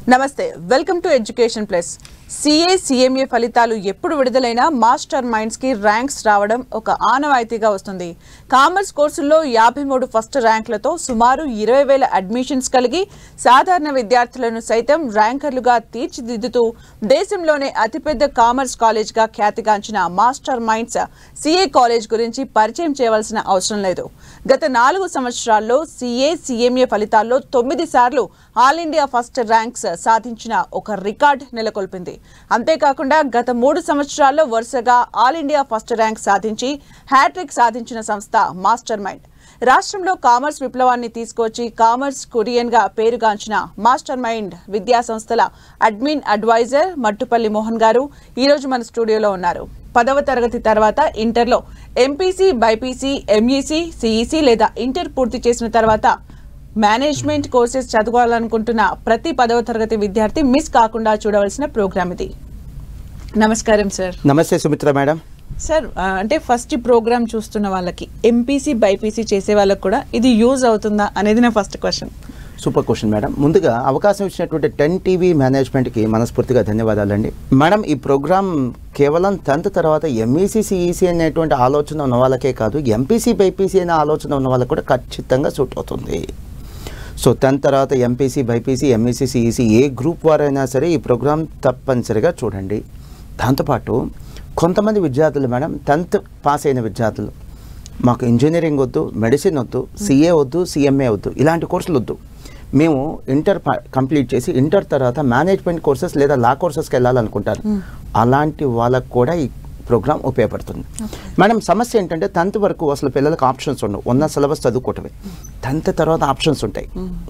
నమస్తే welcome to education plus CA CMA ఫలితాలు ఎప్పుడు విడుదలైనా మాస్టర్ మైండ్స్ కి ర్యాంక్స్ రావడం ఒక ఆనవాయితీగా వస్తుంది కామర్స్ కోర్సుల్లో యాభై మూడు ఫస్ట్ ర్యాంకులతో సుమారు ఇరవై వేల అడ్మిషన్స్ కలిగి సాధారణ విద్యార్థులను సైతం ర్యాంకర్లుగా తీర్చిదిద్దుతూ దేశంలోనే అతిపెద్ద కామర్స్ కాలేజ్గా ఖ్యాతిగాంచిన మాస్టర్ మైండ్స్ సిఏ కాలేజ్ గురించి పరిచయం చేయవలసిన అవసరం లేదు గత నాలుగు సంవత్సరాల్లో సిఏ సిఎంఏ ఫలితాల్లో తొమ్మిది సార్లు ఆల్ ఇండియా ఫస్ట్ ర్యాంక్స్ సాధించిన ఒక రికార్డ్ నెలకొల్పింది అంతేకాకుండా గత మూడు సంవత్సరాల్లో వరుసగా ఆల్ ఇండియా ఫస్ట్ ర్యాంక్ సాధించి హ్యాట్రిక్ సాధించిన సంస్థ మాస్టర్ మైండ్ రాష్ట్రంలో కామర్స్ విప్లవాన్ని తీసుకొచ్చి కామర్స్ కురియన్ గా పేరుగాంచిన మాస్టర్ మైండ్ విద్యా సంస్థల అడ్మిన్ అడ్వైజర్ మట్టుపల్లి మోహన్ గారు ఈ రోజు మన స్టూడియోలో ఉన్నారు పదవ తరగతి తర్వాత ఇంటర్లో ఎంపీసీ బైపీసీ ఎంఈసీ సిఈసీ లేదా ఇంటర్ పూర్తి చేసిన తర్వాత మేనేజ్మెంట్ కోర్సెస్ చదవాలనుకుంటున్న ప్రతి పదవ తరగతి విద్యార్థి మిస్ కాకుండా చూడవలసిన ప్రోగ్రామ్ ఇది నమస్కారం సార్ నమస్తే సుమిత్ర మేడం సార్ ఆ, అంటే ఫస్ట్ ఈ ప్రోగ్రామ్ చూస్తున్న వాళ్ళకి ఎంపీసీ బైపీసీ చేసే వాళ్ళకి కూడా ఇది యూజ్ అవుతుందా అనేది నా first question super question madam ముందుగా అవకాశం ఇచ్చినటువంటి టెన్ టీవీ మేనేజ్మెంట్కి మనస్ఫూర్తిగా ధన్యవాదాలండి మేడం ఈ ప్రోగ్రామ్ కేవలం టెన్త్ తర్వాత ఎంఈసీ సిఈసీ అనేటువంటి ఆలోచన ఉన్న వాళ్ళకే కాదు ఎంపీసీ బైపీసీ అనే ఆలోచన ఉన్న వాళ్ళకి కూడా ఖచ్చితంగా సూట్ అవుతుంది సో టెన్త్ తర్వాత ఎంపీసీ బైపీసీ ఎంఈసీ సిఈసీ ఏ గ్రూప్ వారైనా సరే ఈ ప్రోగ్రామ్ తప్పనిసరిగా చూడండి దాంతోపాటు కొంతమంది విద్యార్థులు మేడం టెన్త్ పాస్ అయిన విద్యార్థులు మాకు ఇంజనీరింగ్ వద్దు మెడిసిన్ వద్దు సిఏ వద్దు సిఎంఏ వద్దు ఇలాంటి కోర్సులు వద్దు మేము ఇంటర్ ప- కంప్లీట్ చేసి ఇంటర్ తర్వాత మేనేజ్మెంట్ కోర్సెస్ లేదా లా కోర్సెస్కి వెళ్ళాలనుకుంటారు అలాంటి వాళ్ళకు కూడా ఈ ప్రోగ్రామ్ ఉపయోగపడుతుంది మేడం సమస్య ఏంటంటే టెన్త్ వరకు అసలు పిల్లలకు ఆప్షన్స్ ఉండవు ఉన్న సిలబస్ చదువుకోవటమే టెన్త్ తర్వాత ఆప్షన్స్ ఉంటాయి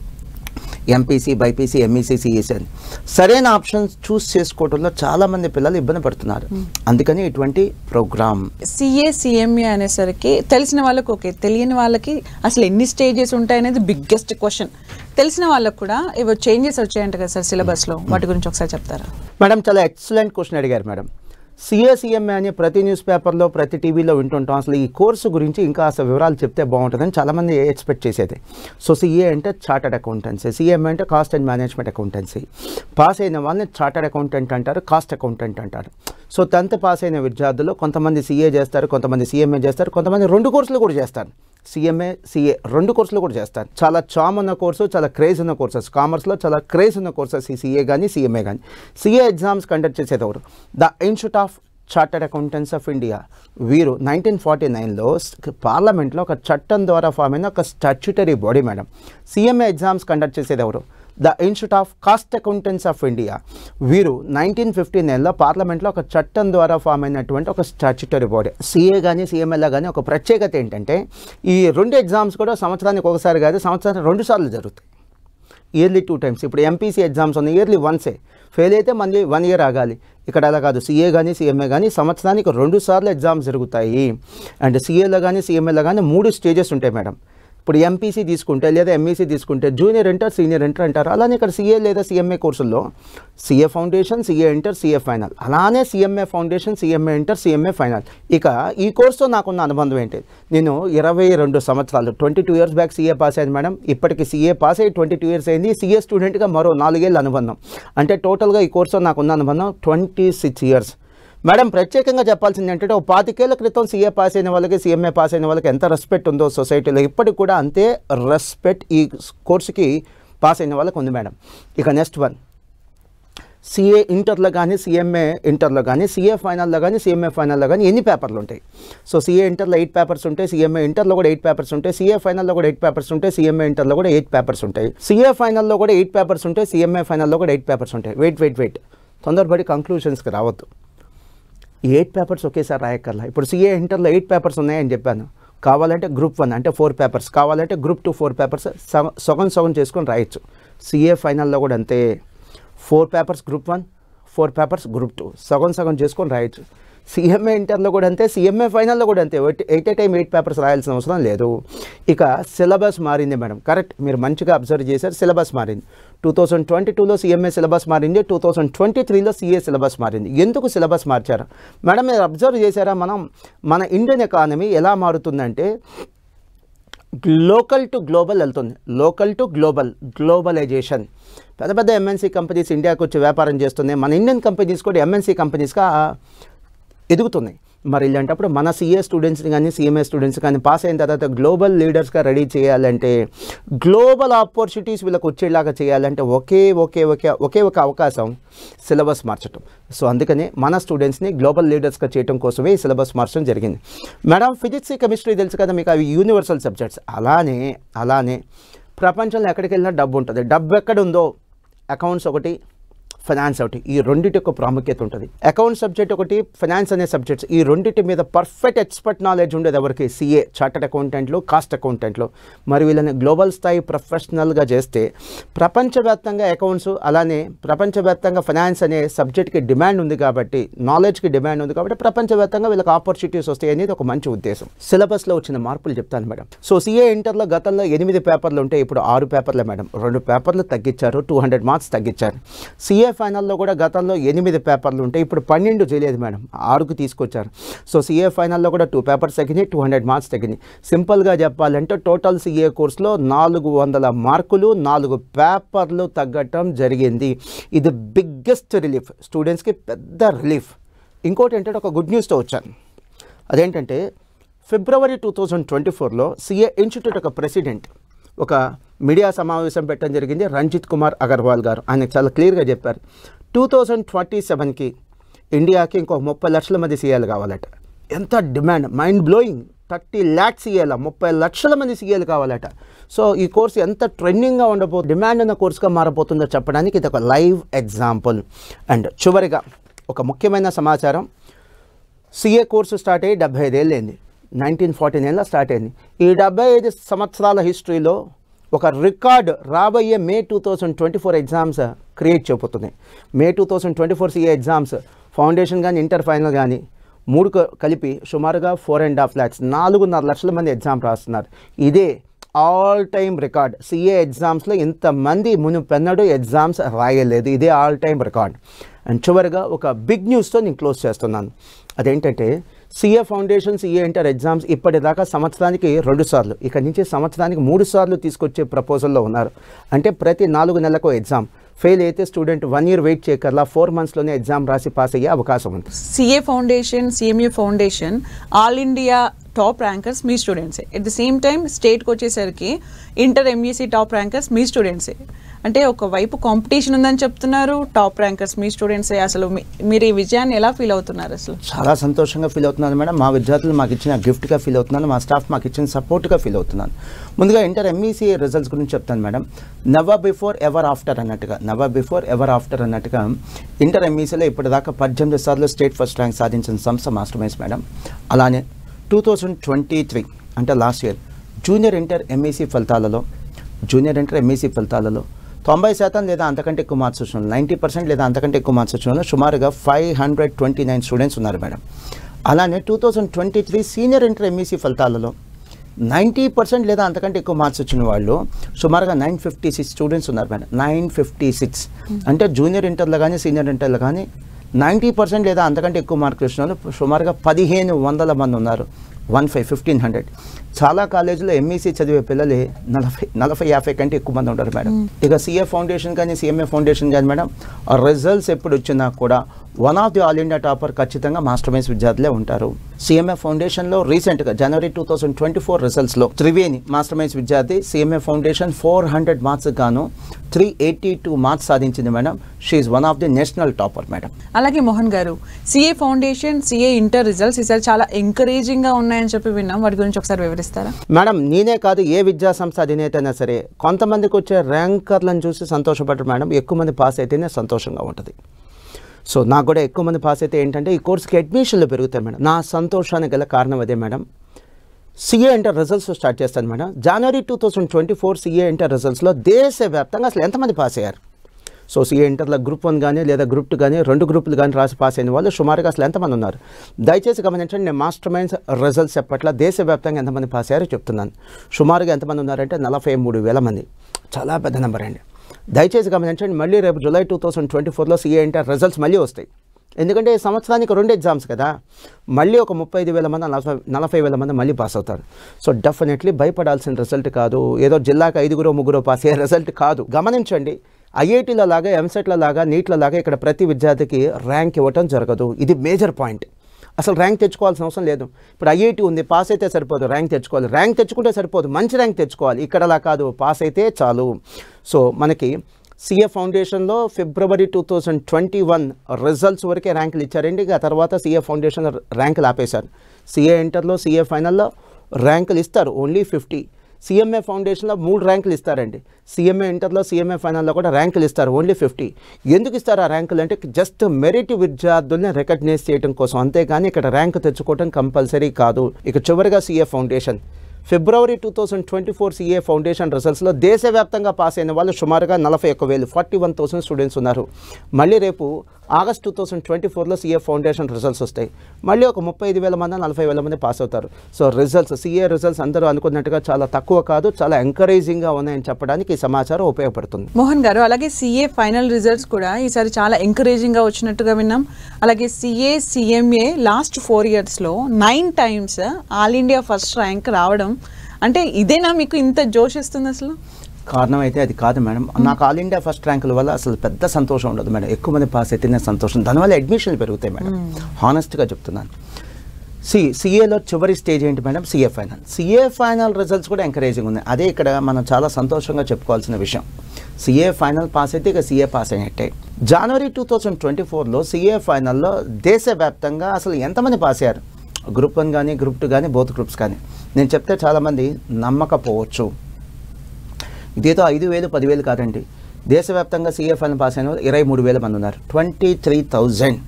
ఎంపీసీ బైపీసీ ఎంఈసీ సిఈసీ అని సరైన ఆప్షన్స్ చూస్ చేసుకోవడంలో చాలా మంది పిల్లలు ఇబ్బంది పడుతున్నారు అందుకని ఇటువంటి ప్రోగ్రామ్ సిఏ సిఎంఏ అనేసరికి తెలిసిన వాళ్ళకి ఓకే తెలియని వాళ్ళకి అసలు ఎన్ని స్టేజెస్ ఉంటాయనేది బిగ్గెస్ట్ క్వశ్చన్ తెలిసిన వాళ్ళకి కూడా ఏవో చేంజెస్ వచ్చాయంట కదా సార్ సిలబస్లో వాటి గురించి ఒకసారి చెప్తారా మేడం చాలా ఎక్సలెంట్ క్వశ్చన్ అడిగారు మేడం సిఏసీఎంఏ అని ప్రతి న్యూస్ పేపర్లో ప్రతి టీవీలో వింటుంటాం అసలు ఈ కోర్సు గురించి ఇంకా అసలు వివరాలు చెప్తే బాగుంటుందని చాలామంది ఎక్స్పెక్ట్ చేసేది సో సిఏ అంటే చార్టర్డ్ అకౌంటెన్సీ సిఎంఏ అంటే cost and management accountancy pass అయిన వాళ్ళని చార్టర్డ్ అకౌంటెంట్ అంటారు కాస్ట్ అకౌంటెంట్ అంటారు సో టెన్త్ పాస్ అయిన విద్యార్థులు కొంతమంది సిఏ చేస్తారు కొంతమంది సిఎంఏ చేస్తారు కొంతమంది రెండు కోర్సులు కూడా చేస్తారు సిఎంఏ సిఏ రెండు కోర్సులు కూడా చేస్తారు చాలా చామ్ ఉన్న కోర్సు చాలా క్రేజ్ ఉన్న కోర్సెస్ కామర్స్లో చాలా క్రేజ్ ఉన్న కోర్సెస్ ఈ సిఏ కానీ సిఎంఏ కానీ సిఏ ఎగ్జామ్స్ కండక్ట్ చేసేది ఎవరు the institute of chartered accountants of India వీరు నైన్టీన్ ఫార్టీ నైన్లో పార్లమెంట్లో ఒక చట్టం ద్వారా ఫామ్ అయిన ఒక statutory body madam CMA exams conduct చేసేది ఎవరు the institute of cost accountants of India వీరు నైన్టీన్ ఫిఫ్టీ నైన్లో పార్లమెంట్లో ఒక చట్టం ద్వారా ఫామ్ అయినటువంటి ఒక స్టాచ్యుటరీ బాడీ సిఏ కానీ సిఎంఎల్ఏ కానీ ఒక ప్రత్యేకత ఏంటంటే ఈ రెండు ఎగ్జామ్స్ కూడా సంవత్సరానికి ఒకసారి కాదు సంవత్సరానికి రెండు సార్లు జరుగుతాయి ఇయర్లీ టూ టైమ్స్ ఇప్పుడు ఎంపీసీ ఎగ్జామ్స్ ఉన్నాయి ఇయర్లీ వన్సే ఫెయిల్ అయితే మళ్ళీ వన్ ఇయర్ ఆగాలి ఇక్కడ అలా కాదు సిఏ కానీ సిఎంఏ కానీ సంవత్సరానికి రెండు సార్లు ఎగ్జామ్స్ జరుగుతాయి అండ్ సిఏలో కానీ సిఎంఏలో కానీ మూడు స్టేజెస్ ఉంటాయి మేడం ఇప్పుడు ఎంపీసీ తీసుకుంటే లేదా ఎంఈసీ తీసుకుంటే జూనియర్ ఇంటర్ సీనియర్ ఇంటర్ అంటారు అలానే ఇక్కడ సిఏ లేదా సిఎంఏ కోర్సుల్లో CA foundation CA inter CA final అలానే CMA foundation CMA inter CMA final ఇక ఈ కోర్సుతో నాకున్న అనుబంధం ఏంటి నేను ఇరవై రెండు సంవత్సరాలు twenty two years back CA pass అయింది మేడం ఇప్పటికి సీఏ పాస్ అయ్యి ట్వంటీ టూ ఇయర్స్ అయింది సీఏ స్టూడెంట్గా మరో నాలుగేళ్ళ అనుబంధం అంటే టోటల్గా ఈ కోర్సుతో నాకున్న అనుబంధం ట్వంటీ సిక్స్ ఇయర్స్ మేడం ప్రత్యేకంగా చెప్పాల్సింది ఏంటంటే ఒక పాతికేళ్ల క్రితం సీఏ పాస్ అయిన వాళ్ళకి సీఎంఏ పాస్ అయిన వాళ్ళకి ఎంత రెస్పెక్ట్ ఉందో సొసైటీలో ఇప్పటికి కూడా అంతే రెస్పెక్ట్ ఈ కోర్సుకి పాస్ అయిన వాళ్ళకి ఉంది మేడం ఇక నెక్స్ట్ వన్ సిఏ ఇంటర్లో కానీ సిఎంఏ ఇంటర్లో కానీ సిఏ ఫైనల్లో కానీ సిఎంఏ ఫైనల్లో కానీ ఎన్ని పేపర్లు ఉంటాయి సో సిఏ ఇంటర్లో ఎయిట్ పేపర్స్ ఉంటాయి సిఎంఏ ఇంటర్లో కూడా ఎయిట్ పేపర్స్ ఉంటాయి సిఏ ఫైనల్లో కూడా ఎయిట్ పేపర్స్ ఉంటాయి సిఎంఏ ఇంటర్లో కూడా ఎయిట్ పేపర్స్ ఉంటాయి సిఏ ఫైనల్లో కూడా ఎయిట్ పేపర్స్ ఉంటాయి సిఎంఏ ఫైనల్లో కూడా ఎయిట్ పేపర్స్ ఉంటాయి వెయిట్ వెయిట్ వెయిట్ తొందరపడి కంక్లూషన్స్కి రావద్దు ఈ ఎయిట్ పేపర్స్ ఒకేసారి రాయక్కర్లా ఇప్పుడు సిఏ ఇంటర్లో ఎయిట్ పేపర్స్ ఉన్నాయని చెప్పాను కావాలంటే గ్రూప్ వన్ అంటే ఫోర్ పేపర్స్ కావాలంటే గ్రూప్ టూ ఫోర్ పేపర్స్ సగం సగం చేసుకొని రాయొచ్చు సిఏ ఫైనల్లో కూడా అంతే four papers group one four papers group two సగం సగం చేసుకొని రాయొచ్చు సిఎంఏ ఇంటర్లో కూడా అంతే సిఎంఏ ఫైనల్లో కూడా అంతే eight a time eight papers రాయాల్సిన అవసరం లేదు ఇక సిలబస్ మారింది మేడం కరెక్ట్ మీరు మంచిగా అబ్జర్వ్ చేశారు సిలబస్ మారింది టూ థౌసండ్ ట్వంటీ టూలో సిఎంఏ సిలబస్ మారింది టూ థౌసండ్ ట్వంటీ త్రీలో సిఏ సిలబస్ మారింది ఎందుకు సిలబస్ మార్చారు మేడం మీరు అబ్జర్వ్ చేశారా మనం మన ఇండియన్ ఎకానమీ ఎలా మారుతుందంటే లోకల్ టు గ్లోబల్ వెళ్తుంది లోకల్ టు గ్లోబల్ గ్లోబలైజేషన్ పెద్ద పెద్ద ఎంఎన్సీ కంపెనీస్ ఇండియాకి వచ్చి వ్యాపారం చేస్తున్నాయి మన ఇండియన్ కంపెనీస్ కూడా ఎంఎన్సీ కంపెనీస్గా ఎదుగుతున్నాయి మరి ఇలాంటప్పుడు మన సిఏ స్టూడెంట్స్ని కానీ సిఎంఏ స్టూడెంట్స్ కానీ పాస్ అయిన తర్వాత గ్లోబల్ లీడర్స్గా రెడీ చేయాలంటే గ్లోబల్ ఆపర్చునిటీస్ వీళ్ళకి వచ్చేలాగా చేయాలంటే ఒకే ఒకే ఒకే ఒకే ఒక అవకాశం సిలబస్ మార్చడం సో అందుకని మన స్టూడెంట్స్ని గ్లోబల్ లీడర్స్గా చేయడం కోసమే ఈ సిలబస్ మార్చడం జరిగింది మేడం ఫిజిక్స్ కెమిస్ట్రీ తెలుసు కదా మీకు అవి యూనివర్సల్ సబ్జెక్ట్స్ అలానే అలానే ప్రపంచంలో ఎక్కడికి వెళ్ళినా డబ్బు ఉంటుంది డబ్బు ఎక్కడ ఉందో అకౌంట్స్ ఒకటి ఫైనాన్స్ ఒకటి ఈ రెండింటి యొక్క ప్రాముఖ్యత ఉంటుంది అకౌంట్ సబ్జెక్ట్ ఒకటి ఫైనాన్స్ అనే సబ్జెక్ట్స్ ఈ రెండింటి మీద పర్ఫెక్ట్ ఎక్స్పర్ట్ నాలెడ్జ్ ఉండేది ఎవరికి సిఏ చార్టెడ్ అకౌంటెంట్లు కాస్ట్ అకౌంటెంట్లు మరి వీళ్ళని గ్లోబల్ స్థాయి ప్రొఫెషనల్గా చేస్తే ప్రపంచవ్యాప్తంగా అకౌంట్స్ అలానే ప్రపంచవ్యాప్తంగా ఫైనాన్స్ అనే సబ్జెక్ట్కి డిమాండ్ ఉంది కాబట్టి నాలెడ్జ్కి డిమాండ్ ఉంది కాబట్టి ప్రపంచవ్యాప్తంగా వీళ్ళకి ఆపర్చునిటీస్ వస్తాయి అనేది ఒక మంచి ఉద్దేశం సిలబస్లో వచ్చిన మార్పులు చెప్తాను మేడం సో సిఏ ఇంటర్లో గతంలో ఎనిమిది పేపర్లు ఉంటే ఇప్పుడు ఆరు పేపర్లే మేడం రెండు పేపర్లు తగ్గించారు టూ హండ్రెడ్ మార్క్స్ తగ్గించారు సిఏ ఫైనల్లో కూడా గతంలో ఎనిమిది పేపర్లు ఉంటే ఇప్పుడు పన్నెండు చేయలేదు మేడం ఆరుకు తీసుకొచ్చారు సో సిఏ ఫైనల్లో కూడా టూ పేపర్స్ తగ్గినాయి టూ హండ్రెడ్ మార్క్స్ తగ్గినాయి సింపుల్గా చెప్పాలంటే టోటల్ సిఏ కోర్సులో నాలుగు వందల మార్కులు నాలుగు పేపర్లు తగ్గటం జరిగింది ఇది బిగ్గెస్ట్ రిలీఫ్ స్టూడెంట్స్కి పెద్ద రిలీఫ్ ఇంకోటి ఏంటంటే ఒక గుడ్ న్యూస్తో వచ్చాను అదేంటంటే ఫిబ్రవరి టూ థౌజండ్ ట్వంటీ ఫోర్లో సిఏ ఇన్స్టిట్యూట్ ఒక ప్రెసిడెంట్ ఒక మీడియా సమావేశం పెట్టడం జరిగింది రంజిత్ కుమార్ అగర్వాల్ గారు ఆయన చాలా క్లియర్గా చెప్పారు టూ థౌజండ్ ట్వంటీ సెవెన్కి ఇండియాకి ఇంకో ముప్పై లక్షల మంది సీఏలు కావాలట ఎంత demand mind blowing thirty lakhs సీఏల ముప్పై లక్షల మంది సీఏలు కావాలట సో ఈ కోర్సు ఎంత ట్రెండింగ్గా ఉండబో డిమాండ్ ఉన్న కోర్సుగా మారబోతుందో చెప్పడానికి ఇది ఒక లైవ్ ఎగ్జాంపుల్ అండ్ చివరిగా ఒక ముఖ్యమైన సమాచారం సిఏ కోర్సు స్టార్ట్ అయ్యి డెబ్బై ఐదేళ్ళు అయింది నైన్టీన్ ఫార్టీ నైన్లో స్టార్ట్ అయింది ఈ డెబ్బై ఐదు సంవత్సరాల హిస్టరీలో ఒక రికార్డ్ రాబోయే May two thousand twenty four exams create చేయబోతుంది May two thousand twenty four CA exams foundation కానీ ఇంటర్ ఫైనల్ కానీ మూడు క- కలిపి సుమారుగా ఫోర్ అండ్ హాఫ్ ల్యాక్స్ నాలుగున్నర లక్షల మంది ఎగ్జామ్ రాస్తున్నారు ఇదే ఆల్ టైమ్ రికార్డ్ సిఏ ఎగ్జామ్స్లో ఇంతమంది మునుపెన్నడూ ఎగ్జామ్స్ రాయలేదు ఇదే ఆల్ టైమ్ రికార్డ్ అండ్ చివరిగా ఒక బిగ్ న్యూస్తో నేను క్లోజ్ చేస్తున్నాను అదేంటంటే CA foundation CA inter exams ఇప్పటిదాకా సంవత్సరానికి రెండు సార్లు ఇక నుంచి సంవత్సరానికి మూడు సార్లు తీసుకొచ్చే ప్రపోజల్లో ఉన్నారు అంటే ప్రతి నాలుగు నెలలకు ఎగ్జామ్ ఫెయిల్ అయితే స్టూడెంట్ వన్ ఇయర్ వెయిట్ చేయకర్లా ఫోర్ మంత్స్లోనే ఎగ్జామ్ రాసి పాస్ అయ్యే అవకాశం ఉంది CA foundation CMA foundation all India top rankers మీ స్టూడెంట్సే ఎట్ ద సేమ్ టైం స్టేట్కి వచ్చేసరికి ఇంటర్ ఎంఈసీ టాప్ ర్యాంకర్స్ మీ స్టూడెంట్సే అంటే ఒకవైపు కాంపిటీషన్ ఉందని చెప్తున్నారు టాప్ ర్యాంకర్స్ మీ స్టూడెంట్సే అసలు మీ- మీరు ఈ విజయాన్ని ఎలా ఫీల్ అవుతున్నారు అసలు చాలా సంతోషంగా ఫీల్ అవుతున్నాను మేడం మా విద్యార్థులు మాకు ఇచ్చిన గిఫ్ట్గా ఫీల్ అవుతున్నాను మా స్టాఫ్ మాకు ఇచ్చిన సపోర్ట్గా ఫీల్ అవుతున్నాను ముందుగా ఇంటర్ ఎంఈసీ రిజల్ట్స్ గురించి చెప్తాను madam never before ever after అన్నట్టుగా నెవర్ బిఫోర్ ఎవర్ ఆఫ్టర్ అన్నట్టుగా ఇంటర్ ఎంఈసీలో ఇప్పటిదాకా పద్దెనిమిది సార్లు స్టేట్ ఫస్ట్ ర్యాంక్ సాధించిన సంస్థ మాస్టర్ మైన్స్ మేడం అలానే టూ థౌజండ్ ట్వంటీ త్రీ అంటే last year junior inter MEC ఫలితాలలో జూనియర్ ఇంటర్ ఎంఈసీ ఫలితాలలో తొంభై శాతం లేదా అంతకంటే ఎక్కువ మార్క్స్ వచ్చిన నైంటీ పర్సెంట్ లేదా అంతకంటే ఎక్కువ మార్క్స్ వచ్చిన వాళ్ళు సుమారుగా five hundred twenty nine students ఉన్నారు మేడం అలానే two thousand twenty three senior inter MEC ఫలితాలలో నైంటీ పర్సెంట్ లేదా అంతకంటే ఎక్కువ మార్క్స్ వచ్చిన వాళ్ళు సుమారుగా నైన్ ఫిఫ్టీ సిక్స్ స్టూడెంట్స్ ఉన్నారు మేడం నైన్ ఫిఫ్టీ సిక్స్ అంటే జూనియర్ ఇంటర్లో కానీ సీనియర్ ఇంటర్లో కానీ నైంటీ పర్సెంట్ లేదా అంతకంటే ఎక్కువ మార్కులు వచ్చిన వాళ్ళు సుమారుగా పదిహేను వందల మంది ఉన్నారు వన్ ఫైవ్ ఫిఫ్టీన్ హండ్రెడ్ చాలా కాలేజీలో ఎంఈసీ చదివే పిల్లలే నలభై నలభై యాభై కంటే ఎక్కువ మంది ఉంటారు మేడం ఇక సిఏ ఫౌండేషన్ కానీ సిఎంఏ ఫౌండేషన్ కానీ మేడం ఆ రిజల్ట్స్ ఎప్పుడు వచ్చినా కూడా one of the all India topper ఖచ్చితంగా మాస్టర్ మైన్స్ విద్యార్థులే ఉంటారు సిఎంఏ ఫౌండేషన్లో రీసెంట్గా జనవరి టూ థౌసండ్ ట్వంటీ ఫోర్ రిజల్ట్స్లో త్రివేణి మాస్టర్ మైన్స్ విద్యార్థి CMA foundation four hundred marks గాను త్రీ ఎయిటీ టూ మార్క్స్ సాధించింది madam she one of the national topper madam అలాగే Mohan garu CA foundation CA inter results ఈసారి చాలా ఎంకరేజింగ్ గా ఉన్నాయని చెప్పి విన్నాం వాటి గురించి ఒకసారి వివరిస్తారా మేడం నేనే కాదు ఏ విద్యా సంస్థ అధినేత అయినా సరే కొంతమందికి వచ్చే ర్యాంకర్లను చూసి సంతోషపడరు మేడం ఎక్కువ మంది పాస్ అయితేనే సంతోషంగా ఉంటుంది సో నాకు కూడా ఎక్కువ మంది పాస్ అయితే ఏంటంటే ఈ కోర్సుకి అడ్మిషన్లు పెరుగుతాయి మేడం నా సంతోషానికి గల కారణం అదే madam CA inter results start చేస్తాను మేడం జనవరి two thousand twenty four CA inter రిజల్ట్స్లో దేశవ్యాప్తంగా అసలు ఎంతమంది పాస్ అయ్యారు సో సిఏ ఇంటర్లో గ్రూప్ వన్ కానీ లేదా గ్రూప్ టూ కానీ రెండు గ్రూపులు కానీ రాసి పాస్ అయిన వాళ్ళు సుమారుగా అసలు ఎంతమంది ఉన్నారు దయచేసి గమనించండి నేను మాస్టర్ మైండ్స్ రిజల్ట్స్ చెప్పట్ల దేశవ్యాప్తంగా ఎంతమంది పాస్ అయ్యారో చెప్తున్నాను సుమారుగా ఎంతమంది ఉన్నారంటే నలభై మూడు వేల మంది చాలా పెద్ద నెంబర్ అండి దయచేసి గమనించండి మళ్ళీ రేపు జూలై టూ థౌసండ్ ట్వంటీ ఫోర్లో సిఏ ఇంటర్ రిజల్ట్స్ మళ్ళీ వస్తాయి ఎందుకంటే ఈ సంవత్సరానికి రెండు ఎగ్జామ్స్ కదా మళ్ళీ ఒక ముప్పై ఐదు వేల మంది నలభై నలభై వేల మంది మళ్ళీ పాస్ అవుతారు సో డెఫినెట్లీ భయపడాల్సిన రిజల్ట్ కాదు ఏదో జిల్లాకు ఐదుగురో ముగ్గురో పాస్ అయ్యే రిజల్ట్ కాదు గమనించండి ఐఐటీల లాగా ఎంసెట్ల లాగా నీట్ల లాగా ఇక్కడ ప్రతి విద్యార్థికి ర్యాంక్ ఇవ్వటం జరగదు ఇది మేజర్ పాయింట్ అసలు ర్యాంక్ తెచ్చుకోవాల్సిన అవసరం లేదు ఇప్పుడు ఐఐటి ఉంది పాస్ అయితే సరిపోదు ర్యాంక్ తెచ్చుకోవాలి ర్యాంక్ తెచ్చుకుంటే సరిపోదు మంచి ర్యాంక్ తెచ్చుకోవాలి ఇక్కడలా కాదు పాస్ అయితే చాలు సో మనకి సిఏ ఫౌండేషన్లో ఫిబ్రవరి two thousand twenty one results వరకే ర్యాంకులు ఇచ్చారండి ఇక తర్వాత సిఏ ఫౌండేషన్లో ర్యాంకులు ఆపేశారు సిఏ ఇంటర్లో సిఏ ఫైనల్లో ర్యాంకులు ఇస్తారు ఓన్లీ ఫిఫ్టీ సిఎంఏ ఫౌండేషన్లో మూడు ర్యాంకులు ఇస్తారండి సిఎంఏ ఇంటర్లో సిఎంఏ ఫైనల్లో కూడా ర్యాంకులు ఇస్తారు ఓన్లీ ఫిఫ్టీ ఎందుకు ఇస్తారు ఆ ర్యాంకులు అంటే జస్ట్ మెరిట్ విద్యార్థుల్ని రికగ్నైజ్ చేయడం కోసం అంతేగాని ఇక్కడ ర్యాంక్ తెచ్చుకోవడం కంపల్సరీ కాదు ఇక చివరిగా సిఏ ఫౌండేషన్ ఫిబ్రవరి two thousand twenty four CA foundation రిజల్ట్స్లో దేశవ్యాప్తంగా పాస్ అయిన వాళ్ళు సుమారుగా నలభై ఒక్క వేలు ఫార్టీ వన్ థౌసండ్ స్టూడెంట్స్ ఉన్నారు మళ్ళీ రేపు ఆగస్ట్ టూ థౌసండ్ ట్వంటీ ఫోర్లో సిఏ ఫౌండేషన్ రిజల్ట్స్ వస్తాయి మళ్ళీ ఒక ముప్పై ఐదు వేల మంది నలభై వేల మంది పాస్ అవుతారు సో రిజల్ట్స్ సిఏ రిజల్ట్స్ అందరూ అనుకున్నట్టుగా చాలా తక్కువ కాదు చాలా ఎంకరేజింగ్గా ఉన్నాయని చెప్పడానికి ఈ సమాచారం ఉపయోగపడుతుంది మోహన్ గారు అలాగే సిఏ ఫైనల్ రిజల్ట్స్ కూడా ఈసారి చాలా ఎంకరేజింగ్గా వచ్చినట్టుగా విన్నాం అలాగే సిఏ సిఎంఏ లాస్ట్ ఫోర్ ఇయర్స్లో nine times all India first rank రావడం అంటే ఇదేనా మీకు ఇంత జోష్ ఇస్తుంది అసలు కారణం అయితే అది కాదు మేడం నాకు ఆల్ ఇండియా ఫస్ట్ ర్యాంకుల వల్ల అసలు పెద్ద సంతోషం ఉండదు మేడం ఎక్కువ మంది పాస్ అయితేనే సంతోషం దానివల్ల అడ్మిషన్లు పెరుగుతాయి మేడం హానెస్ట్గా చెప్తున్నాను సి సిఏలో చివరి స్టేజ్ ఏంటి madam CA final CA final results కూడా ఎంకరేజింగ్ ఉన్నాయి అదే ఇక్కడ మనం చాలా సంతోషంగా చెప్పుకోవాల్సిన విషయం సిఏ ఫైనల్ పాస్ అయితే ఇక సిఏ పాస్ అయినట్టే జనవరి టూ థౌజండ్ ట్వంటీ ఫోర్లో సిఏ ఫైనల్లో దేశవ్యాప్తంగా అసలు ఎంతమంది పాస్ అయ్యారు గ్రూప్ వన్ కానీ గ్రూప్ టూ కానీ బోత్ గ్రూప్స్ కానీ నేను చెప్తే చాలామంది నమ్మకపోవచ్చు ఇదేదో ఐదు వేలు పదివేలు కాదండి దేశవ్యాప్తంగా సిఎఫ్ఎల్ పాస్ అయిన వాళ్ళు ఇరవై మూడు వేల మంది ఉన్నారు ట్వంటీ త్రీ థౌజండ్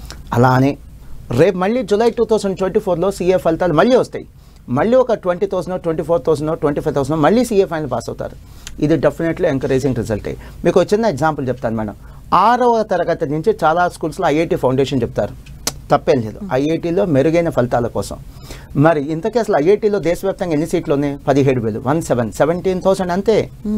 అలానే రేపు మళ్ళీ జూలై టూ థౌసండ్ ట్వంటీ ఫోర్లో సీఏ ఫలితాలు మళ్ళీ వస్తాయి మళ్ళీ ఒక twenty thousand twenty four thousand twenty five thousand మళ్ళీ సీఏ ఫైనల్ పాస్ అవుతారు ఇది డెఫినెట్లీ ఎంకరేజింగ్ రిజల్టే మీకు ఒక చిన్న ఎగ్జాంపుల్ చెప్తాను మేడం ఆరవ తరగతి నుంచి చాలా స్కూల్స్లో ఐఐటి ఫౌండేషన్ చెప్తారు తప్పేం లేదు ఐఐటీలో మెరుగైన ఫలితాల కోసం మరి ఇంతకీ అసలు ఐఐటీలో దేశవ్యాప్తంగా ఎన్ని సీట్లు ఉన్నాయి పదిహేడు వేలు వన్ సెవెన్ సెవెంటీన్ థౌసండ్ అంతే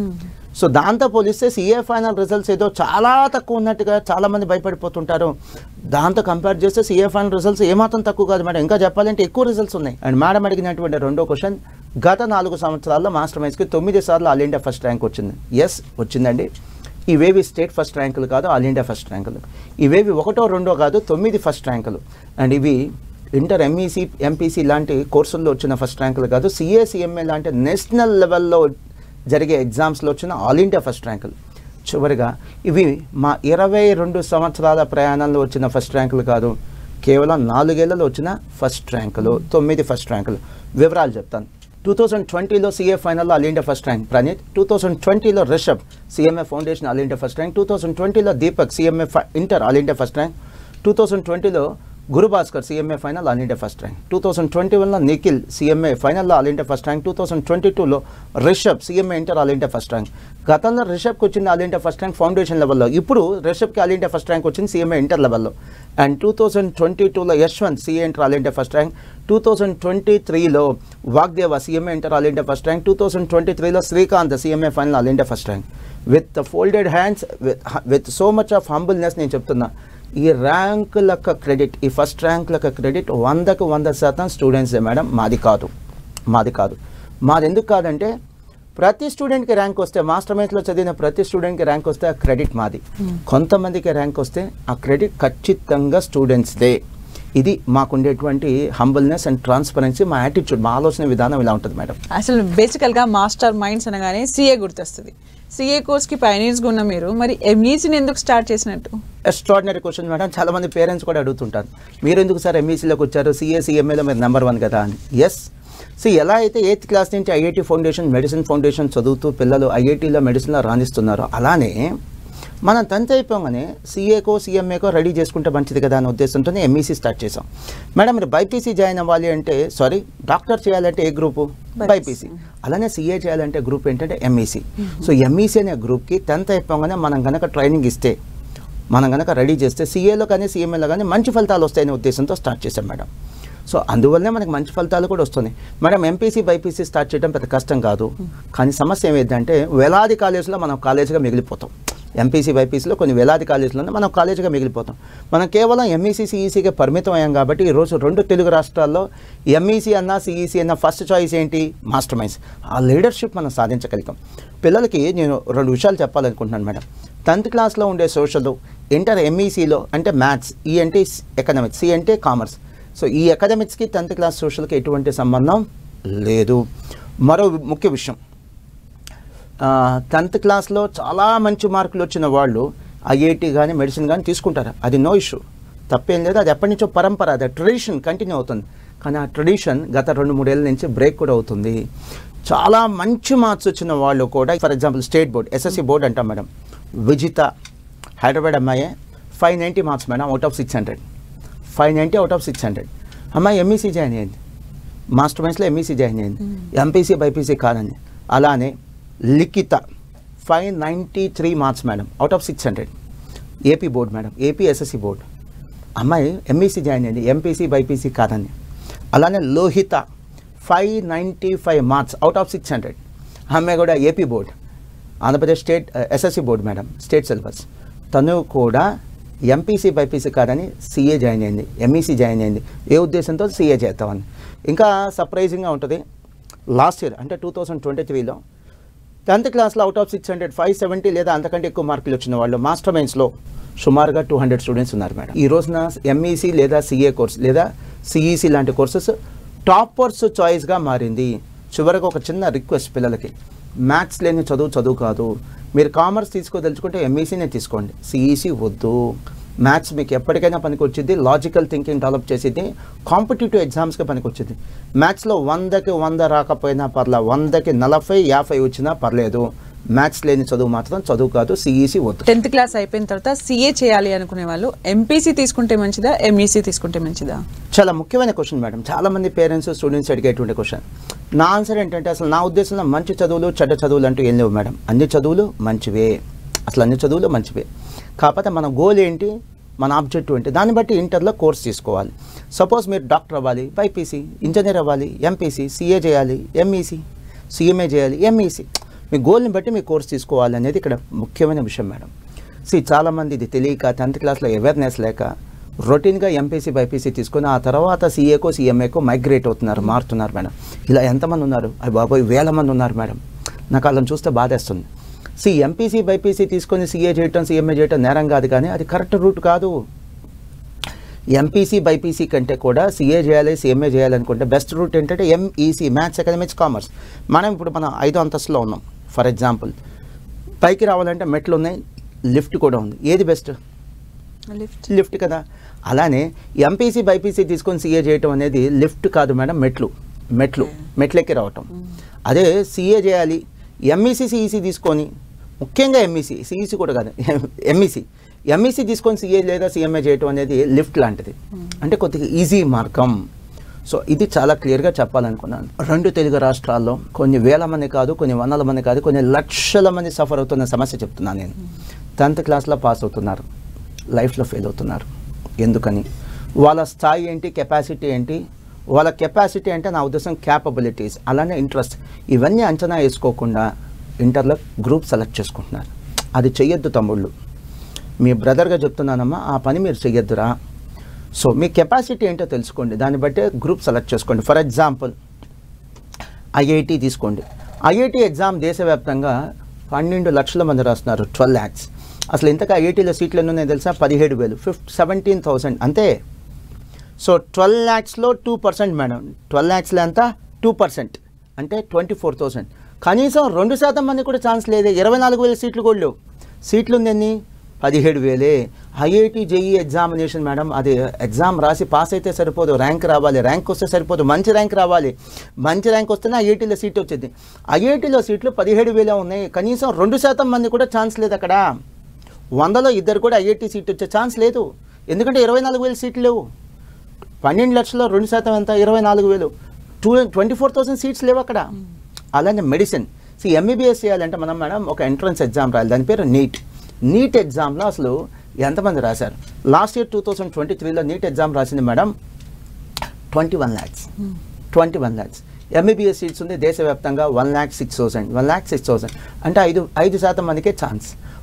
సో దాంతో పోలిస్తే సిఏ ఫైనల్ రిజల్ట్స్ ఏదో చాలా తక్కువ ఉన్నట్టుగా చాలా మంది భయపడిపోతుంటారు దాంతో కంపేర్ చేస్తే సిఏ ఫైనల్ రిజల్ట్స్ ఏమాత్రం తక్కువ కాదు మేడం ఇంకా చెప్పాలంటే ఎక్కువ రిజల్ట్స్ ఉన్నాయి అండ్ మేడం అడిగినటువంటి రెండో క్వశ్చన్ గత నాలుగు సంవత్సరాల్లో మాస్టర్ మైన్స్కి తొమ్మిది సార్లు ఆల్ ఇండియా ఫస్ట్ ర్యాంక్ వచ్చింది ఎస్ వచ్చిందండి ఇవేవి స్టేట్ ఫస్ట్ ర్యాంకులు కాదు ఆల్ ఇండియా ఫస్ట్ ర్యాంకులు ఇవేవి ఒకటో రెండో కాదు తొమ్మిది ఫస్ట్ ర్యాంకులు అండ్ ఇవి ఇంటర్ ఎంఈసీ ఎంపీసీ లాంటి కోర్సుల్లో వచ్చిన ఫస్ట్ ర్యాంకులు కాదు సిఏ సిఎంఏ లాంటి నేషనల్ లెవెల్లో జరిగే ఎగ్జామ్స్లో వచ్చిన ఆల్ ఇండియా ఫస్ట్ ర్యాంకులు చివరిగా ఇవి మా ఇరవై రెండు సంవత్సరాల ప్రయాణంలో వచ్చిన ఫస్ట్ ర్యాంకులు కాదు కేవలం నాలుగేళ్లలో వచ్చిన ఫస్ట్ ర్యాంకులు తొమ్మిది ఫస్ట్ ర్యాంకులు వివరాలు చెప్తాను టూ థౌజండ్ ట్వంటీలో సీఏ ఫైనల్లో all India first rank Praneeth two thousand ట్వంటీలో Rishabh CMA foundation all India first rank two thousand ట్వంటీలో Deepak CMA inter all India first rank two thousand ట్వంటీలో Gurubhaskar CMA final all India first rank two thousand twenty వన్లో Nikhil CMA ఫైనల్లో all India first rank two thousand twenty టూలో Rishabh CMA inter all India first rank గతంలో రిషబ్కి వచ్చింది all India first rank foundation లెవెల్లో ఇప్పుడు రిషబ్కి ఆల్ ఇండియా ఫస్ట్ ర్యాంక్ వచ్చింది సీఎంఏ ఇంటర్ లెవెల్లో అండ్ టూ థౌసండ్ ట్వంటీ టూలో Yashwanth CA inter all India first rank two thousand twenty త్రీలో Vagdeva CMA inter all India first rank two thousand twenty త్రీలో Srikanth CMA final all India first rank with folded hands with with so much of హంబుల్నెస్ నేను చెప్తున్నా ఈ ర్యాంకులకు credit ఈ first ర్యాంకులకు credit వందకు వంద శాతం స్టూడెంట్సే మేడం మాది కాదు మాది కాదు మాది ఎందుకు కాదంటే ప్రతి స్టూడెంట్కి ర్యాంక్ వస్తే మాస్టర్ మైన్స్లో చదివిన ప్రతి స్టూడెంట్కి ర్యాంక్ వస్తే ఆ క్రెడిట్ మాది కొంతమందికి ర్యాంక్ వస్తే ఆ క్రెడిట్ ఖచ్చితంగా స్టూడెంట్స్దే ఇది మాకుండేటువంటి హంబుల్నెస్ అండ్ ట్రాన్స్పరెన్సీ మా యాటిట్యూడ్ మా ఆలోచన విధానం ఇలా ఉంటుంది మేడం అసలు బేసికల్గా మాస్టర్ మైండ్స్ అనగానే సిఏ గుర్తొస్తుంది సిఏ కోర్స్కి పైనీర్స్గా ఉన్న మీరు మరి ఎంఈసీని ఎందుకు స్టార్ట్ చేసినట్టు ఎక్స్ట్రాడినరీ క్వశ్చన్ మేడం చాలా మంది పేరెంట్స్ కూడా అడుగుతుంటారు మీరు ఎందుకు సార్ ఎంఈసీలోకి వచ్చారు సిఏ సిఎంఏలో మీరు నెంబర్ వన్ కదా అని ఎస్ సో ఎలా అయితే ఎయిత్ క్లాస్ నుంచి ఐఐటి ఫౌండేషన్ మెడిసిన్ ఫౌండేషన్ చదువుతూ పిల్లలు ఐఐటీలో మెడిసిన్లో రాణిస్తున్నారో అలానే మనం టెన్త్ అయిపోగానే సీఏకో సీఎంఏకో రెడీ చేసుకుంటే మంచిది కదా అనే ఉద్దేశంతో ఎంఈసీ స్టార్ట్ చేసాం మేడం మీరు బైపీసీ జాయిన్ అవ్వాలి అంటే సారీ డాక్టర్ చేయాలంటే ఏ గ్రూపు బైపీసీ అలానే సీఏ చేయాలంటే గ్రూప్ ఏంటంటే ఎంఈసీ సో ఎంఈసీ అనే గ్రూప్కి టెన్త్ అయిపోగానే మనం కనుక ట్రైనింగ్ ఇస్తే మనం కనుక రెడీ చేస్తే సీఏలో కానీ సీఎంఏలో కానీ మంచి ఫలితాలు వస్తాయనే ఉద్దేశంతో స్టార్ట్ చేశాం మేడం సో అందువల్లనే మనకి మంచి ఫలితాలు కూడా వస్తున్నాయి మేడం ఎంపీసీ బైపీసీ స్టార్ట్ చేయడం పెద్ద కష్టం కాదు కానీ సమస్య ఏమైందంటే వేలాది కాలేజీలో మనం కాలేజీగా మిగిలిపోతాం ఎంపీసీ బైపీసీలో కొన్ని వేలాది కాలేజీలు ఉన్నాయి మనం కాలేజీగా మిగిలిపోతాం మనం కేవలం ఎంఈసీ సిఈసీగా పరిమితం అయ్యాం కాబట్టి ఈరోజు రెండు తెలుగు రాష్ట్రాల్లో ఎంఈసీ అన్న సిఈసీ అన్న ఫస్ట్ చాయిస్ ఏంటి మాస్టర్ మైండ్స్ ఆ లీడర్షిప్ మనం సాధించగలిగాం పిల్లలకి నేను రెండు విషయాలు చెప్పాలనుకుంటున్నాను మేడం టెన్త్ క్లాస్లో ఉండే సోషల్ ఇంటర్ ఎంఈసీలో అంటే మ్యాథ్స్ ఈ అంటే ఎకనామిక్స్ సి అంటే కామర్స్ సో ఈ ఎకనామిక్స్కి టెన్త్ క్లాస్ సోషల్కి ఎటువంటి సంబంధం లేదు మరో ముఖ్య విషయం టెన్త్ క్లాస్లో చాలా మంచి మార్కులు వచ్చిన వాళ్ళు ఐఐటి కానీ మెడిసిన్ కానీ తీసుకుంటారు అది నో ఇష్యూ తప్పేం లేదు అది ఎప్పటి నుంచో పరంపర అది ట్రెడిషన్ కంటిన్యూ అవుతుంది కానీ ఆ ట్రెడిషన్ గత రెండు మూడేళ్ళ నుంచి బ్రేక్ కూడా అవుతుంది చాలా మంచి మార్క్స్ వచ్చిన వాళ్ళు కూడా for example state board SSC board అంటాం మేడం విజిత హైదరాబాద్ అమ్మాయి five ninety marks madam out of six hundred five ninety out of six hundred అమ్మాయి ఎంఈసీ జాయిన్ అయింది మాస్టర్ మైన్స్లో ఎంఈసీ జాయిన్ అయింది ఎంపీసీ బైపీసీ కాదని అలానే Likhitha five ninety three marks madam out of six hundred AP board madam AP SSC board అమ్మాయి MEC join అయింది MPC BiPC కాదని అలానే Lohitha five ninety five marks out of six hundred అమ్మాయి కూడా AP board Andhra Pradesh state SSC board madam state syllabus తను కూడా MPC BiPC కాదని CA join అయింది ఎంఈసీ జాయిన్ అయింది ఏ ఉద్దేశంతో సీఏ చేద్దామని ఇంకా సర్ప్రైజింగ్గా ఉంటుంది లాస్ట్ ఇయర్ అంటే టూ థౌజండ్ ట్వంటీ త్రీలో టెన్త్ క్లాస్లో out of six hundred five seventy లేదా అంతకంటే ఎక్కువ మార్కులు వచ్చిన వాళ్ళు మాస్టర్ మైన్స్లో సుమారుగా టూ హండ్రెడ్ స్టూడెంట్స్ ఉన్నారు మేడం ఈ రోజున ఎంఈసీ లేదా సిఏ కోర్స్ లేదా సిఈసి లాంటి కోర్సెస్ టాపర్స్ చాయిస్గా మారింది చివరికి ఒక చిన్న రిక్వెస్ట్ పిల్లలకి మ్యాథ్స్ లేని చదువు చదువు కాదు మీరు కామర్స్ తీసుకోదలుచుకుంటే ఎంఈసీనే తీసుకోండి సిఈసి వద్దు మ్యాథ్స్ మీకు ఎప్పటికైనా పనికొచ్చింది లాజికల్ థింకింగ్ డెవలప్ చేసేది కాంపిటేటివ్ ఎగ్జామ్స్కి పనికొచ్చింది మ్యాథ్స్లో వందకి వంద రాకపోయినా పర్లే వందకి నలభై యాభై వచ్చినా పర్లేదు మ్యాథ్స్ లేని చదువు మాత్రం చదువు కాదు సిఈసి వద్దు టెన్త్ క్లాస్ అయిపోయిన తర్వాత సిఏ చేయాలి అనుకునే వాళ్ళు ఎంపీసీ తీసుకుంటే మంచిదా ఎంఈసీ తీసుకుంటే మంచిదా చాలా ముఖ్యమైన క్వశ్చన్ మేడం చాలా మంది పేరెంట్స్ స్టూడెంట్స్ అడిగేటువంటి క్వశ్చన్ నా ఆన్సర్ ఏంటంటే అసలు నా ఉద్దేశంలో మంచి చదువులు చెడ్డ చదువులు అంటూ ఏం లేవు మేడం అన్ని చదువులు మంచివే అసలు అన్ని చదువులు మంచివే కాకపోతే మన గోల్ ఏంటి మన ఆబ్జెక్టివ్ ఏంటి దాన్ని బట్టి ఇంటర్లో కోర్స్ తీసుకోవాలి సపోజ్ మీరు డాక్టర్ అవ్వాలి బైపీసీ ఇంజనీర్ అవ్వాలి ఎంపీసీ సిఏ చేయాలి ఎంఈసీ సిఎంఏ చేయాలి ఎంఈసీ మీ గోల్ని బట్టి మీ కోర్స్ తీసుకోవాలి అనేది ఇక్కడ ముఖ్యమైన విషయం మేడం సి చాలామంది ఇది తెలియక టెన్త్ క్లాస్లో అవేర్నెస్ లేక రొటీన్గా ఎంపీసీ బైపీసీ తీసుకొని ఆ తర్వాత సీఏకో సీఎంఏకో మైగ్రేట్ అవుతున్నారు మారుతున్నారు మేడం ఇలా ఎంతమంది ఉన్నారు అవి బాబోయ్ వేల మంది ఉన్నారు మేడం నాకు వాళ్ళని చూస్తే బాధేస్తుంది సి ఎంపీసీ బైపీసీ తీసుకొని సీఏ చేయటం సీఎంఏ చేయటం నేరం కాదు కానీ అది కరెక్ట్ రూట్ కాదు ఎంపీసీ బైపీసీ కంటే కూడా సీఏ చేయాలి సీఎంఏ చేయాలనుకుంటే బెస్ట్ రూట్ ఏంటంటే ఎంఈసీ మ్యాథ్స్ ఎకనామిక్స్ కామర్స్ మనం ఇప్పుడు మనం ఐదో అంతస్తులో ఉన్నాం ఫర్ ఎగ్జాంపుల్ పైకి రావాలంటే మెట్లు ఉన్నాయి లిఫ్ట్ కూడా ఉంది ఏది బెస్ట్ లిఫ్ట్ లిఫ్ట్ కదా అలానే ఎంపీసీ బైపీసీ తీసుకొని సీఏ చేయటం అనేది లిఫ్ట్ కాదు మేడం మెట్లు మెట్లు మెట్లెక్కి రావటం అదే సీఏ చేయాలి ఎంఈసీ సిఈసీ తీసుకొని ముఖ్యంగా ఎంఈసీ సిఈసీ కూడా కాదు ఎంఈసీ ఎంఈసీ తీసుకొని సీఏ లేదా సీఎంఏ చేయటం అనేది లిఫ్ట్ లాంటిది అంటే కొద్దిగా ఈజీ మార్గం సో ఇది చాలా క్లియర్గా చెప్పాలనుకున్నాను రెండు తెలుగు రాష్ట్రాల్లో కొన్ని వేల మంది కాదు కొన్ని వందల మంది కాదు కొన్ని లక్షల మంది సఫర్ అవుతున్న సమస్య చెప్తున్నాను నేను టెన్త్ క్లాస్లో పాస్ అవుతున్నారు లైఫ్లో ఫెయిల్ అవుతున్నారు ఎందుకని వాళ్ళ స్థాయి ఏంటి కెపాసిటీ ఏంటి వాళ్ళ కెపాసిటీ అంటే నా ఉద్దేశం క్యాపబిలిటీస్ అలానే ఇంట్రెస్ట్ ఇవన్నీ అంచనా వేసుకోకుండా ఇంటర్లో గ్రూప్ సెలెక్ట్ చేసుకుంటున్నారు అది చెయ్యొద్దు తమ్ముళ్ళు మీ బ్రదర్గా చెప్తున్నానమ్మా ఆ పని మీరు చెయ్యొద్దురా సో మీ కెపాసిటీ ఏంటో తెలుసుకోండి దాన్ని బట్టే గ్రూప్ సెలెక్ట్ చేసుకోండి ఫర్ ఎగ్జాంపుల్ ఐఐటి తీసుకోండి ఐఐటి ఎగ్జామ్ దేశవ్యాప్తంగా పన్నెండు లక్షల మంది రాస్తున్నారు ట్వెల్వ్ ల్యాక్స్ అసలు ఇంతగా ఐఐటీలో సీట్లు ఎన్ని ఉన్నాయో తెలుసా పదిహేడు వేలు ఫిఫ్ట్ సెవెంటీన్ థౌసండ్ అంతే సో ట్వెల్వ్ ల్యాక్స్లో టూ పర్సెంట్ మేడం ట్వెల్వ్ ల్యాక్స్లో ఎంత టూ పర్సెంట్ అంటే ట్వంటీ ఫోర్ థౌసండ్ కనీసం రెండు శాతం మంది కూడా ఛాన్స్ లేదే ఇరవై నాలుగు వేల సీట్లు కూడా లేవు సీట్లు ఉంది ఎన్ని పదిహేడు వేలే ఐఐటి జేఈ ఎగ్జామినేషన్ మేడం అది ఎగ్జామ్ రాసి పాస్ అయితే సరిపోదు ర్యాంక్ రావాలి ర్యాంక్ వస్తే సరిపోదు మంచి ర్యాంక్ రావాలి మంచి ర్యాంక్ వస్తేనే ఐఐటీలో సీట్ వచ్చింది ఐఐటీలో సీట్లు పదిహేడు వేలే ఉన్నాయి కనీసం రెండు శాతం మంది కూడా ఛాన్స్ లేదు అక్కడ వందలో ఇద్దరు కూడా ఐఐటి సీట్ వచ్చే ఛాన్స్ లేదు ఎందుకంటే ఇరవై నాలుగు వేల సీట్లు లేవు పన్నెండు లక్షల్లో రెండు శాతం ఎంత ఇరవై నాలుగు వేలు two twenty four thousand seats లేవు అక్కడ అలానే మెడిసిన్ సి ఎంబీబీఎస్ చేయాలంటే మనం మేడం ఒక ఎంట్రన్స్ ఎగ్జామ్ రాయాలి దాని పేరు నీట్ నీట్ ఎగ్జామ్లో అసలు ఎంతమంది రాశారు last year two thousand twenty త్రీలో నీట్ ఎగ్జామ్ రాసింది madam twenty one lakhs twenty one lakhs MBBS seats ఉంది దేశవ్యాప్తంగా one lakh six thousand one lakh six thousand అంటే ఐదు ఐదు శాతం మందికే ఛాన్స్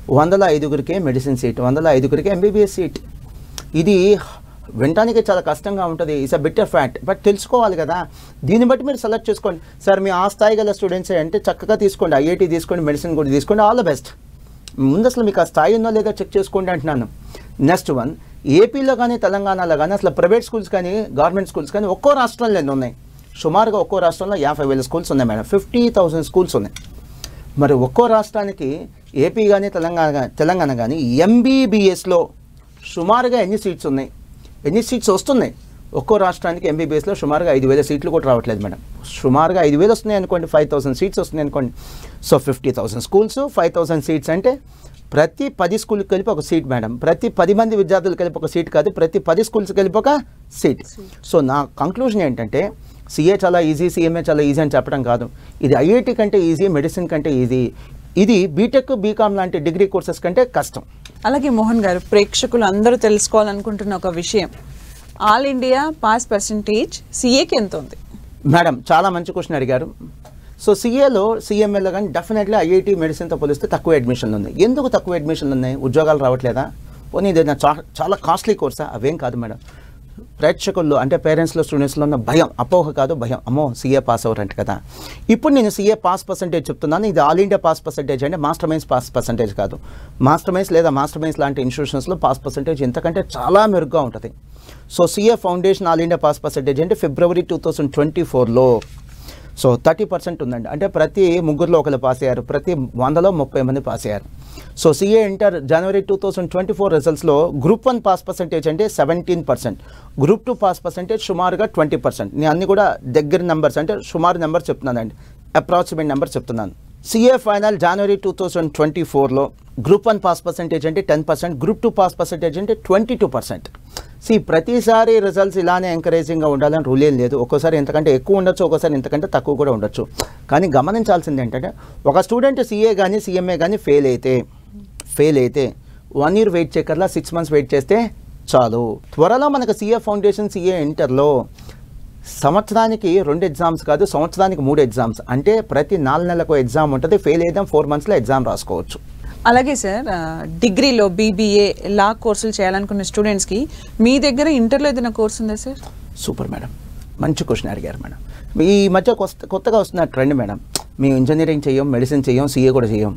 వందల ఐదుగురికే మెడిసిన్ సీట్ వందల ఐదుగురికే ఎంబీబీఎస్ సీట్ ఇది వినటానికి చాలా కష్టంగా ఉంటుంది it's a bitter fact but తెలుసుకోవాలి కదా దీన్ని బట్టి మీరు సెలెక్ట్ చేసుకోండి సార్ మీ ఆ స్థాయి గల స్టూడెంట్సే అంటే చక్కగా తీసుకోండి ఐఐటి తీసుకోండి మెడిసిన్ కూడా తీసుకోండి ఆల్ ద బెస్ట్ ముందు అసలు మీకు ఆ స్థాయి ఉందో లేదో చెక్ చేసుకోండి అంటున్నాను నెక్స్ట్ వన్ ఏపీలో కానీ తెలంగాణలో కానీ అసలు ప్రైవేట్ స్కూల్స్ కానీ గవర్నమెంట్ స్కూల్స్ కానీ ఒక్కో రాష్ట్రంలో ఎన్ని ఉన్నాయి సుమారుగా ఒక్కో రాష్ట్రంలో యాభై వేల స్కూల్స్ ఉన్నాయి మేడం ఫిఫ్టీ థౌసండ్ స్కూల్స్ ఉన్నాయి మరి ఒక్కో రాష్ట్రానికి ఏపీ కానీ తెలంగాణ కానీ తెలంగాణ కానీ ఎంబీబీఎస్లో సుమారుగా ఎన్ని సీట్స్ ఉన్నాయి ఎన్ని సీట్స్ వస్తున్నాయి ఒక్కో రాష్ట్రానికి ఎంబీబీఎస్లో సుమారుగా ఐదు వేల సీట్లు కూడా రావట్లేదు మేడం సుమారుగా ఐదు వేలు వస్తున్నాయి అనుకోండి ఫైవ్ థౌసండ్ సీట్స్ వస్తున్నాయి అనుకోండి so fifty thousand schools five thousand seats అంటే ప్రతి పది స్కూల్కి కలిపి ఒక సీట్ మేడం ప్రతి పది మంది విద్యార్థులు కలిపి ఒక సీట్ కాదు ప్రతి పది స్కూల్స్ కలిపి ఒక సీట్ సో నా కంక్లూజన్ ఏంటంటే సిఏ చాలా ఈజీ సిఎంఏ చాలా ఈజీ అని చెప్పడం కాదు ఇది ఐఐటి కంటే ఈజీ మెడిసిన్ కంటే ఈజీ ఇది బీటెక్ బీకామ్ లాంటి డిగ్రీ కోర్సెస్ కంటే కష్టం అలాగే మోహన్ గారు ప్రేక్షకులు అందరూ తెలుసుకోవాలనుకుంటున్న ఒక విషయం ఆల్ ఇండియా పాస్ పర్సంటేజ్ సిఏకి ఎంత ఉంది మేడం చాలా మంచి క్వశ్చన్ అడిగారు సో సిఏలో సిఎంఏలో కానీ డెఫినెట్లీ ఐఐటి మెడిసిన్తో పోలిస్తే తక్కువ అడ్మిషన్లు ఉన్నాయి ఎందుకు తక్కువ అడ్మిషన్లు ఉన్నాయి ఉద్యోగాలు రావట్లేదా పోనీ ఇది చా- చాలా కాస్ట్లీ కోర్సా అవేం కాదు మేడం ప్రేక్షకుల్లో అంటే పేరెంట్స్లో స్టూడెంట్స్లో ఉన్న భయం అపోహ కాదు భయం అమ్మో సీఏ పాస్ అవురంట కదా ఇప్పుడు నేను సీఏ పాస్ పర్సంటేజ్ చెప్తున్నాను ఇది ఆల్ ఇండియా పాస్ పర్సంటేజ్ అంటే మాస్టర్ మైన్స్ పాస్ పర్సంటేజ్ కాదు మాస్టర్ మైన్స్ లేదా మాస్టర్ మైన్స్ లాంటి ఇన్స్టిట్యూషన్స్లో పాస్ పర్సంటేజ్ ఇంతకంటే చాలా మెరుగ్గా ఉంటుంది so CA foundation all India pass percentage అంటే ఫిబ్రవరి టూ థౌసండ్ ట్వంటీ ఫోర్లో సో థర్టీ పర్సెంట్ ఉందండి అంటే ప్రతి ముగ్గురులో ఒకరు పాస్ అయ్యారు ప్రతి వందలో ముప్పై మంది పాస్ అయ్యారు సో సిఏ ఇంటర్ జనవరి టూ థౌసండ్ ట్వంటీ ఫోర్ రిజల్ట్స్లో గ్రూప్ వన్ పాస్ పర్సెంటేజ్ అంటే seventeen percent group two pass percentage సుమారుగా ట్వంటీ పర్సెంట్ నేను అన్ని కూడా దగ్గర నెంబర్స్ అంటే సుమారు నెంబర్ చెప్తున్నానండి అప్రాక్సిమేట్ నెంబర్ చెప్తున్నాను సిఏ ఫైనల్ జనవరి టూ థౌసండ్ ట్వంటీ ఫోర్లో గ్రూప్ వన్ పాస్ పర్సెంటేజ్ అంటే ten percent group two pass percentage అంటే ట్వంటీ టూ పర్సెంట్ సి ప్రతిసారి రిజల్ట్స్ ఇలానే ఎంకరేజింగ్గా ఉండాలని రూల్ ఏం లేదు ఒక్కోసారి ఇంతకంటే ఎక్కువ ఉండొచ్చు ఒక్కోసారి ఇంతకంటే తక్కువ కూడా ఉండొచ్చు కానీ గమనించాల్సింది ఏంటంటే ఒక స్టూడెంట్ సీఏ కానీ సీఎంఏ కానీ ఫెయిల్ అయితే ఫెయిల్ అయితే వన్ ఇయర్ వెయిట్ చేయకర్లా సిక్స్ మంత్స్ వెయిట్ చేస్తే చాలు త్వరలో మనకు సీఏ ఫౌండేషన్ సీఏ ఇంటర్లో సంవత్సరానికి రెండు ఎగ్జామ్స్ కాదు సంవత్సరానికి మూడు ఎగ్జామ్స్ అంటే ప్రతి నాలుగు నెలలకు ఎగ్జామ్ ఉంటుంది ఫెయిల్ అయితే ఫోర్ మంత్స్లో ఎగ్జామ్ రాసుకోవచ్చు అలాగే సార్ ఆ, డిగ్రీలో బీబీఏ లా కోర్సులు చేయాలనుకున్న స్టూడెంట్స్కి మీ దగ్గర ఇంటర్లో ఏదైనా కోర్స్ ఉందా సార్ సూపర్ మేడం మంచి క్వశ్చన్ అడిగారు మేడం ఈ మధ్య కొత్త కొత్తగా వస్తున్న ట్రెండ్ మేడం మేము ఇంజనీరింగ్ చేయం మెడిసిన్ చేయం సీఏ కూడా చేయం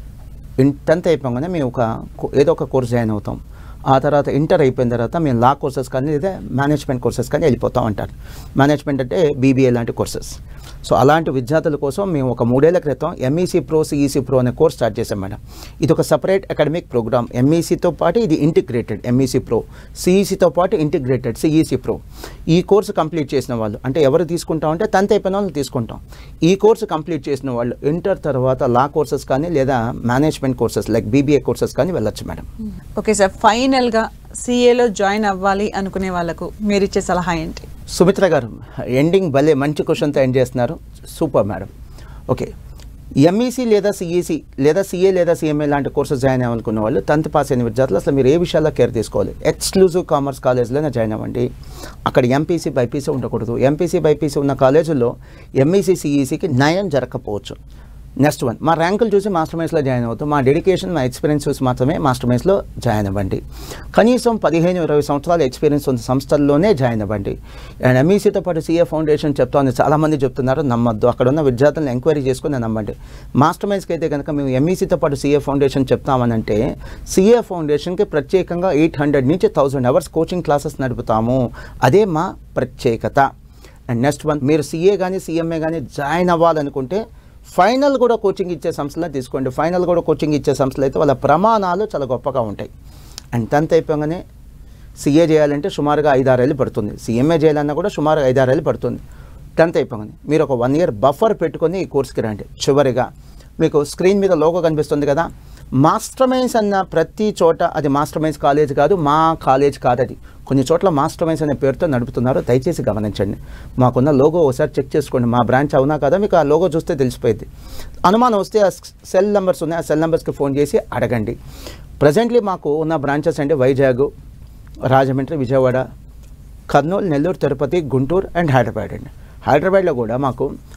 టెన్త్ అయిపోగానే మేము ఒక కో- ఏదో ఒక కోర్స్ జాయిన్ అవుతాం ఆ తర్వాత ఇంటర్ అయిపోయిన తర్వాత మేము లా కోర్సెస్ కానీ లేదా మేనేజ్మెంట్ కోర్సెస్ కానీ వెళ్ళిపోతాం అంటారు మేనేజ్మెంట్ అంటే బీబీఏ లాంటి కోర్సెస్ సో అలాంటి విద్యార్థుల కోసం మేము ఒక మూడేళ్ల క్రితం ఎంఈసీ ప్రో సిఈసీ ప్రో అనే కోర్స్ స్టార్ట్ చేసాం మేడం ఇది ఒక సపరేట్ అకాడమిక్ ప్రోగ్రామ్ ఎంఈసీతో పాటు ఇది ఇంటిగ్రేటెడ్ ఎంఈసీ ప్రో సిఈసీతో పాటు ఇంటిగ్రేటెడ్ సిఈసీ ప్రో ఈ కోర్సు కంప్లీట్ చేసిన వాళ్ళు అంటే ఎవరు తీసుకుంటాం అంటే టెన్త్ అయిపోయిన వాళ్ళు తీసుకుంటాం ఈ కోర్సు కంప్లీట్ చేసిన వాళ్ళు ఇంటర్ తర్వాత లా కోర్సెస్ కానీ లేదా management courses like BBA courses కానీ వెళ్ళొచ్చు మేడం ఓకే సార్ ఫైనల్గా సిఏలో జాయిన్ అవ్వాలి అనుకునే వాళ్ళకు మీరు ఇచ్చే సలహా ఏంటి సుమిత్ర గారు ఎండింగ్ భలే మంచి క్వశ్చన్తో ఎండ్ చేస్తున్నారు సూపర్ మేడం ఓకే ఎంఈసీ లేదా సిఈసి లేదా సిఏ లేదా సిఎంఏ లాంటి కోర్సెస్ జాయిన్ అవ్వాలనుకున్న వాళ్ళు టెన్త్ పాస్ అయిన విద్యార్థులు అసలు మీరు ఏ విషయాల్లో కేర్ తీసుకోవాలి ఎక్స్క్లూజివ్ కామర్స్ కాలేజ్లోనే జాయిన్ అవ్వండి అక్కడ ఎంపీసీ బైపీసీ ఉండకూడదు ఎంపీసీ బైపీసీ ఉన్న కాలేజీల్లో ఎంఈసీ సిఈసికి న్యాయం జరగకపోవచ్చు నెక్స్ట్ వన్ మా ర్యాంకులు చూసి మాస్టర్ మైన్స్లో జాయిన్ అవుతాం మా డెడికేషన్ మా ఎక్స్పీరియన్స్ చూసి మాత్రమే మాస్టర్ మైన్స్లో జాయిన్ అవ్వండి కనీసం పదిహేను ఇరవై సంవత్సరాల ఎక్స్పీరియన్స్ ఉన్న సంస్థల్లోనే జాయిన్ అవ్వండి అండ్ ఎంఈసీతో పాటు సీఏ ఫౌండేషన్ చెప్తామని చాలామంది చెప్తున్నారు నమ్మద్దు అక్కడ ఉన్న విద్యార్థులను ఎంక్వైరీ చేసుకుని నమ్మండి మాస్టర్ మైన్స్కి అయితే కనుక మేము ఎంఈసీతో పాటు సీఏ ఫౌండేషన్ చెప్తామనంటే సీఏ ఫౌండేషన్కి ప్రత్యేకంగా ఎయిట్ హండ్రెడ్ నుంచి థౌజండ్ అవర్స్ కోచింగ్ క్లాసెస్ నడుపుతాము అదే మా ప్రత్యేకత అండ్ నెక్స్ట్ వన్ మీరు సీఏ కానీ సీఎంఏ కానీ జాయిన్ అవ్వాలనుకుంటే ఫైనల్ కూడా కోచింగ్ ఇచ్చే సంస్థలో తీసుకోండి ఫైనల్ కూడా కోచింగ్ ఇచ్చే సంస్థలు అయితే వాళ్ళ ప్రమాణాలు చాలా గొప్పగా ఉంటాయి అండ్ టెన్త్ అయిపోగానే సీఏ చేయాలంటే సుమారుగా ఐదారేళ్ళు పడుతుంది సీఎంఏ చేయాలన్నా కూడా సుమారుగా ఐదారేళ్ళు పడుతుంది టెన్త్ అయిపోగానే మీరు ఒక వన్ ఇయర్ బఫర్ పెట్టుకొని ఈ కోర్స్కి రండి చివరిగా మీకు స్క్రీన్ మీద లోగో కనిపిస్తుంది కదా మాస్టర్ మైన్స్ అన్న ప్రతి చోట అది మాస్టర్ మైన్స్ కాలేజ్ కాదు మా కాలేజ్ కాదు అది కొన్ని చోట్ల మాస్టర్ మైన్స్ అనే పేరుతో నడుపుతున్నారు దయచేసి గమనించండి మాకున్న లోగో ఒకసారి చెక్ చేసుకోండి మా బ్రాంచ్ అవునా కదా మీకు ఆ లోగో చూస్తే తెలిసిపోయింది అనుమానం వస్తే ఆ సెల్ నెంబర్స్ ఉన్నాయి ఆ సెల్ నెంబర్స్కి ఫోన్ చేసి అడగండి ప్రజెంట్లీ మాకు ఉన్న బ్రాంచెస్ అంటే వైజాగ్ రాజమండ్రి విజయవాడ కర్నూలు నెల్లూరు తిరుపతి గుంటూరు అండ్ హైదరాబాద్ అండి హైదరాబాద్లో కూడా మాకు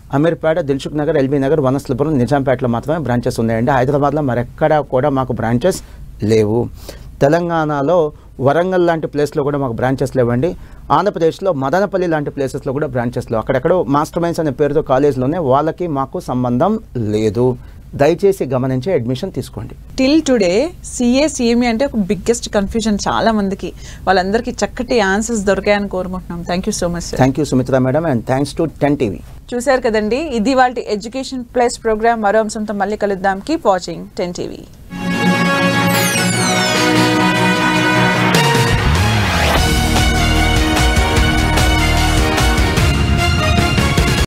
అమీర్పేట దిల్సుఖ్ నగర్ ఎల్బీ నగర్ వనస్థలపురం నిజాంపేటలో మాత్రమే బ్రాంచెస్ ఉన్నాయండి హైదరాబాద్లో మరెక్కడా కూడా మాకు బ్రాంచెస్ లేవు తెలంగాణలో వరంగల్ లాంటి ప్లేస్లో కూడా మాకు బ్రాంచెస్ లేవండి ఆంధ్రప్రదేశ్లో మదనపల్లి లాంటి ప్లేసెస్లో కూడా బ్రాంచెస్లో అక్కడెక్కడో మాస్టర్ మైన్స్ అనే పేరుతో కాలేజ్లోనే వాళ్ళకి మాకు సంబంధం లేదు దయచేసి గమనించి అడ్మిషన్ తీసుకోండి టిల్ టుడే సిఏ సిఎంఈ అంటే ఒక బిగ్గెస్ట్ కన్ఫ్యూజన్ చాలా మందికి వాళ్ళందరికీ చక్కటి ఆన్సర్స్ దొరికాయని కోరుకుంటున్నాం thank you so much sir thank you Sumitra madam and thanks to ten TV చూశారు కదండి ఇది వాళ్ళ ఎడ్యుకేషన్ ప్లస్ ప్రోగ్రామ్ మరో అంశంతో మళ్ళీ కలుద్దాం కీప్ వాచింగ్ టెన్ టీవీ